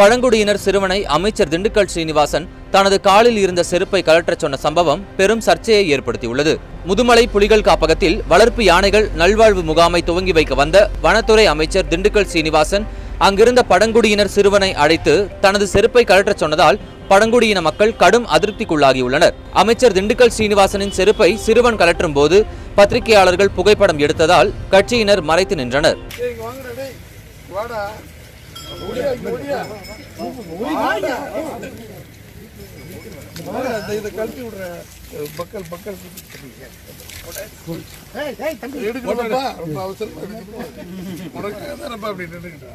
பழங்குடியினர் சிறுவனை அமைச்சர் திண்டுக்கல் ஸ்ரீனிவாசன் தனது காலில் இருந்த செருப்பை கழற்றச் சொன்ன சம்பவம் பெரும் சர்ச்சையை ஏற்படுத்தியுள்ளது முதுமலை புலிகள் காப்பகத்தில் வளர்ப்பு யானைகள் நல்வாழ்வு முகாமை துவங்கி வைக்க வந்த வனத்துறை அமைச்சர் திண்டுக்கல் ஸ்ரீனிவாசன் அங்கிருந்த பழங்குடியினர் சிறுவனை அழைத்து தனது செருப்பை கழற்றச் சொன்னதால் பழங்குடியின மக்கள் கடும் அதிருப்திக்குள்ளாகியுள்ளனர் அமைச்சர் திண்டுக்கல் ஸ்ரீனிவாசனின் செருப்பை சிறுவன் கழற்றும் போது பத்திரிகையாளர்கள் புகைப்படம் எடுத்ததால் கட்சியினர் மறைத்து நின்றனர் டேய், இங்க வாங்கடா, டேய். வாடா. ஒடியா, இங்க ஒடியா. வாடா. வாடா, இந்த இதை கழட்டி விடுறேன். பக்கல், பக்கல். எடுக்கணும்ப்பா, ரொம்ப அவசரமா எடுக்கணும். உனக்காக தானேப்பா அப்படி நின்னுக்கிட்டேன்.